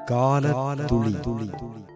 கால துளி துளி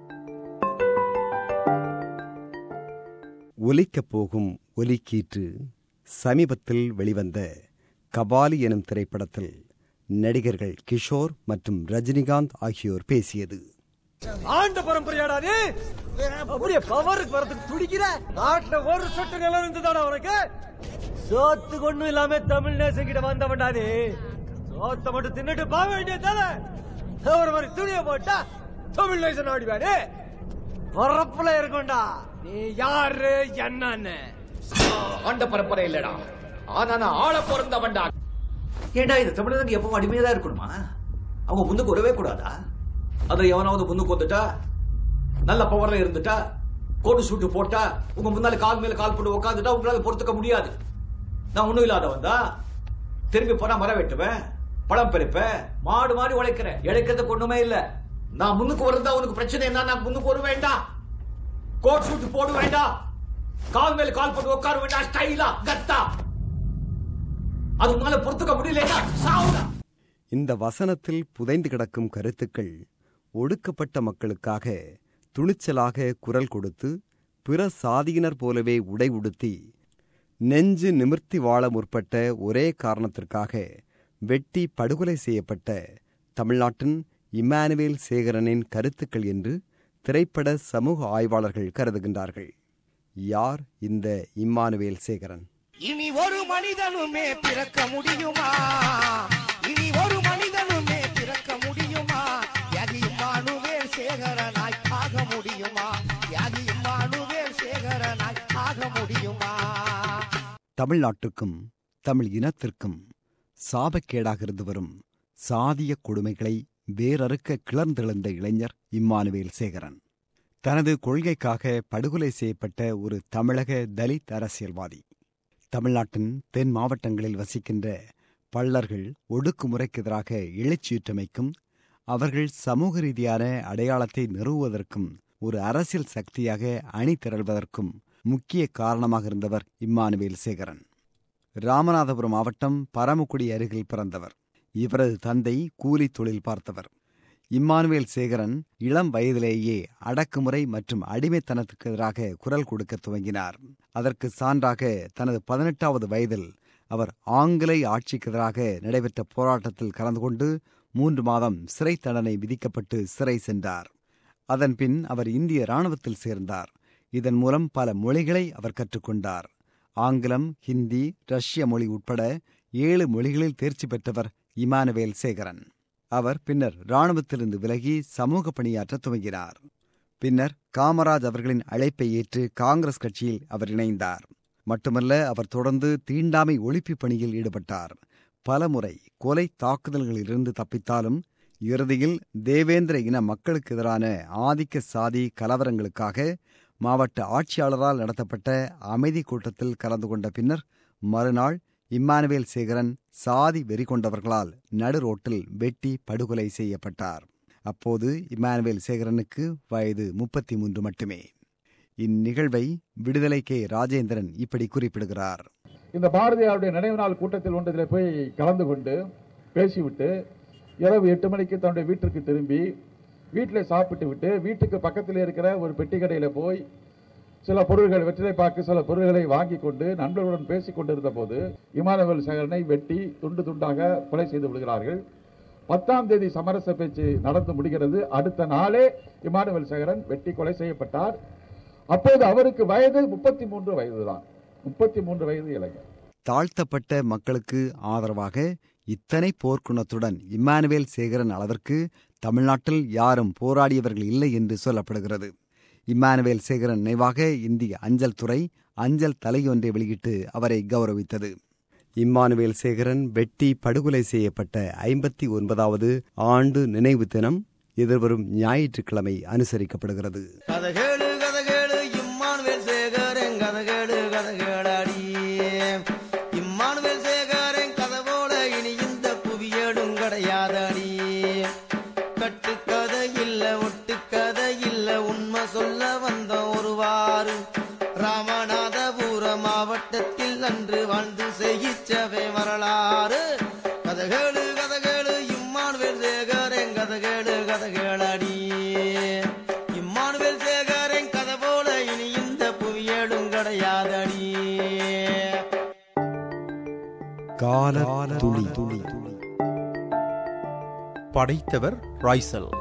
ஒலிக்கப் போகும் ஒலிக்கீற்று சமீபத்தில் வெளிவந்த கபாலி எனும் திரைப்படத்தில் நடிகர்கள் கிஷோர் மற்றும் ரஜினிகாந்த் ஆகியோர் பேசியது ஆண்ட பரம்பரையாடா நீ அப்படியே பவருக்கு வரதுக்கு துடிக்கிற நாட்டுல ஒரு சொட்டு நிலம் இருந்ததாடா உனக்கு சோத்து கொண்டு இல்லாம தமிழ் நேசம் கிட்ட வந்தவன்டா நீ சோத்த மட்டும் தின்னுட்டு போக வேண்டியதானே ஒரு மாதிரி துணிய போட்டா தமிழ் நேசம் ஆடிவாரு பரப்புல இருக்கும்டா நீ யாரு என்னன்னு ஆண்ட பரம்பரை இல்லடா ஆனா நான் ஆள பிறந்தவன்டா ஏண்டா இந்த தமிழனுக்கு எப்பவும் அடிமையா தான் இருக்கணுமா அவங்க முன்னுக்கு வரவே கூடாதா அதுல எவனாவது முன்னுக்கு வந்துட்டா நல்ல பவர்ல இருந்துட்டா கோடு சூட்டு போட்டா உங்க முன்னால கால் மேல கால் போட்டு உட்காந்துட்டா உங்களால பொறுத்துக்க முடியாது நான் ஒண்ணும் இல்லாதவன் தான் திரும்பி போனா மரம் வெட்டுவேன் பழம் பறிப்பேன் மாடு மாடி உழைக்கிறேன் இழைக்கிறதுக்கு ஒண்ணுமே இல்ல நான் முன்னுக்கு வரதா உனக்கு பிரச்சனை என்ன நான் முன்னுக்கு வர வேண்டாம் கோட் சூட்டு போட வேண்டாம் கால் மேல கால் போட்டு உட்கார வேண்டாம் ஸ்டைலா கத்தா அது உங்களால பொறுத்துக்க முடியலன்னா சாவுடா இந்த வசனத்தில் புதைந்து கிடக்கும் கருத்துக்கள் ஒடுக்கப்பட்ட மக்களுக்காக துணிச்சலாக குரல் கொடுத்து பிற சாதியினர் போலவே உடை உடுத்தி நெஞ்சு நிமிர்த்தி வாழ முற்பட்ட ஒரே காரணத்திற்காக வெட்டி படுகொலை செய்யப்பட்ட தமிழ்நாட்டின் இம்மானுவேல் சேகரனின் கருத்துக்கள் என்று திரைப்பட சமூக ஆய்வாளர்கள் கருதுகின்றார்கள் யார் இந்த இம்மானுவேல் சேகரன் இனி ஒரு மனிதனுமே பிறக்க முடியுமா இனி ஒரு மனிதனுமே பிறக்க முடியுமா யதி இம்மானுவேல் சேகரனாய் ஆக முடியுமா யதி இம்மானுவேல் சேகரனாய் ஆக முடியுமா தமிழ்நாட்டுக்கும் தமிழ் இனத்திற்கும் சாபக்கேடாக இருந்து வரும் சாதிய கொடுமைகளை வேரறுக்க கிளர்ந்தெழுந்த இளைஞர் இம்மானுவேல் சேகரன் தனது கொள்கைக்காக படுகொலை செய்யப்பட்ட ஒரு தமிழக தலித் அரசியல்வாதி தமிழ்நாட்டின் தென் மாவட்டங்களில் வசிக்கின்ற பள்ளர்கள் ஒடுக்குமுறைக்கு எதிராக எழுச்சியுற்றமைக்கும் அவர்கள் சமூக ரீதியான அடையாளத்தை நிறுவுவதற்கும் ஒரு அரசியல் சக்தியாக அணி திரள்வதற்கும் முக்கிய காரணமாக இருந்தவர் இம்மானுவேல் சேகரன் ராமநாதபுரம் மாவட்டம் பரமக்குடி அருகில் பிறந்தவர் இவரது தந்தை கூலி தொழில் பார்த்தவர் இம்மானுவேல் சேகரன் இளம் வயதிலேயே அடக்குமுறை மற்றும் அடிமைத்தனத்துக்கு எதிராக குரல் கொடுக்க துவங்கினார் அதற்கு சான்றாக தனது பதினெட்டாவது வயதில் அவர் ஆங்கிலேய ஆட்சிக்கு எதிராக நடைபெற்ற போராட்டத்தில் கலந்து கொண்டு மூன்று மாதம் சிறை தண்டனை விதிக்கப்பட்டு சிறை சென்றார் அதன்பின் அவர் இந்திய இராணுவத்தில் சேர்ந்தார் இதன் மூலம் பல மொழிகளை அவர் கற்றுக்கொண்டார் ஆங்கிலம் ஹிந்தி ரஷ்ய மொழி உட்பட ஏழு மொழிகளில் தேர்ச்சி பெற்றவர் இமானுவேல் சேகரன் அவர் பின்னர் இராணுவத்திலிருந்து விலகி சமூக பணியாற்ற துவங்கினார் பின்னர் காமராஜ் அவர்களின் அழைப்பை ஏற்று காங்கிரஸ் கட்சியில் அவர் இணைந்தார் மட்டுமல்ல அவர் தொடர்ந்து தீண்டாமை ஒழிப்பு பணியில் ஈடுபட்டார் பலமுறை கொலை தாக்குதல்களிலிருந்து தப்பித்தாலும் இறுதியில் தேவேந்திர இன மக்களுக்கு எதிரான ஆதிக்க சாதி கலவரங்களுக்காக மாவட்ட ஆட்சியாளரால் நடத்தப்பட்ட அமைதி கூட்டத்தில் கலந்து கொண்ட பின்னர் மறுநாள் இம்மானுவேல் சேகரன் சாதி வெறி கொண்டவர்களால் நடு ரோட்டில் வெட்டி படுகொலை செய்யப்பட்டார் அப்போது இம்மானுவேல் சேகரனுக்கு வயது முப்பத்தி மூன்று மட்டுமே இந்நிகழ்வை விடுதலை கே ராஜேந்திரன் இப்படி குறிப்பிடுகிறார் இந்த பாரதியாருடைய நினைவு நாள் கூட்டத்தில் ஒன்றதில் போய் கலந்து கொண்டு பேசிவிட்டு இரவு எட்டு மணிக்கு தன்னுடைய வீட்டிற்கு திரும்பி வீட்டில் சாப்பிட்டு விட்டு வீட்டுக்கு பக்கத்தில் இருக்கிற ஒரு பெட்டி கடையில் போய் சில பொருள்கள் வெற்றிலை பாக்கு சில பொருள்களை வாங்கி கொண்டு நண்பர்களுடன் பேசிக் கொண்டிருந்த போது இமானுவேல் சேகரனை வெட்டி துண்டு துண்டாக கொலை செய்து விடுகிறார்கள் பத்தாம் தேதி சமரச பேச்சு நடந்து முடிகிறது அடுத்த நாளே இமானுவேல் சேகரன் வெட்டி கொலை செய்யப்பட்டார் அப்போது அவருக்கு வயது முப்பத்தி மூன்று வயதுதான் முப்பத்தி மூன்று வயது இளைஞர் தாழ்த்தப்பட்ட மக்களுக்கு ஆதரவாக இத்தனை போர்க்குணத்துடன் இம்மானுவேல் சேகரன் அளவிற்கு தமிழ்நாட்டில் யாரும் போராடியவர்கள் இல்லை என்று சொல்லப்படுகிறது இம்மானுவேல் சேகரன் நினைவாக இந்திய அஞ்சல் துறை அஞ்சல் தலையொன்றை வெளியிட்டு அவரை கௌரவித்தது இம்மானுவேல் சேகரன் வெட்டி படுகொலை செய்யப்பட்ட ஐம்பத்தி ஒன்பதாவது ஆண்டு நினைவு தினம் எதிர்வரும் ஞாயிற்றுக்கிழமை அனுசரிக்கப்படுகிறது கதகேடு கதகேடு இம்மானுவேல் சேகரன் கதகேடு கதகேடாடி இம்மானுவேல் சேகரன் கதை போல இனி இந்த புவியேடும் கிடையாதடி கட்டு கதை இல்ல ஒட்டு கதை இல்ல உண்மை சொல்ல வந்த ஒருவாறு ராமநாதபுர மாவட்டத்தில் அன்று வாழ்ந்து செய்யிச்சவே வரலாறு கதகேடு கதகேடு இம்மானுவேல் சேகரன் கதகேடு கதகேட கால துளி துளி படைத்தவர் ராய்சல்